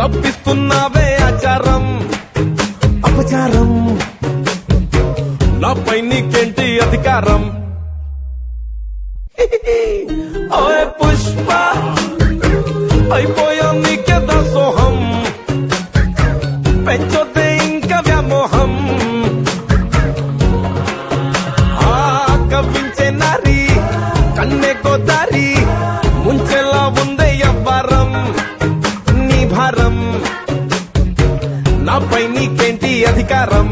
తప్పిస్తున్నావే ఆచారం అపచారం నాపై నీకేంటి అధికారం ఓయ్ పుష్ప అయిపోయా నీకే దాసోహం పెంచొద్దే ఇంకా వ్యామోహం ఆ కవ్వించే నారి కన్నె గోదారి ముంచెలా ఉందే అవ్వారం నీ భారం నాపై నీకేంటి అధికారం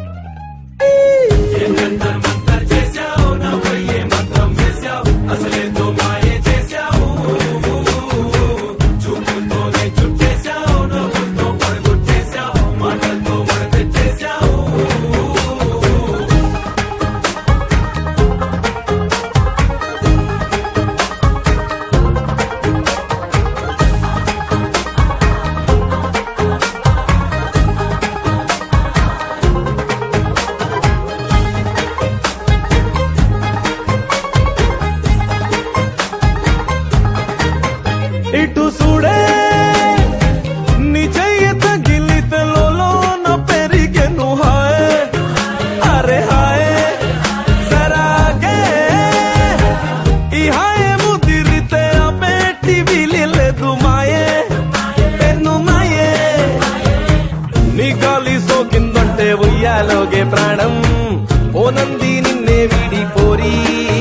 ఇటు చూడే నీ చెయ్యి తగిలితే లోన పెరిగెను హాయ్ అరే హాయ్ సరాగే ఈ హాయ్ ముదిరితే ఆ పెట్టి విలేదు మాయే పెన్ను మాయే నీ గాలి సోకిందంటే ఉయ్యాలోగే ప్రాణం ఓనంది నిన్నే విడిపోరి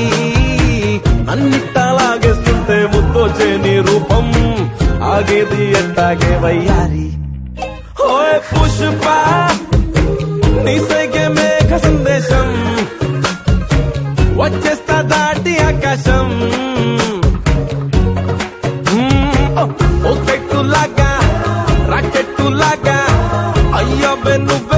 అన్నిట్టలాగేస్తుంటే ముద్దొచ్చే నీ రూపం ఆగేది ఎట్టాగే వయ్యారి ఓయ్ పుష్ప నీ సైగే మేఘ సందేశం వచ్చేస్తా దాటి ఆకాశం మ్మ్, ఓ, ఓ కెట్టులాగా రాకెట్టులాగా అయ్యో నువ్వే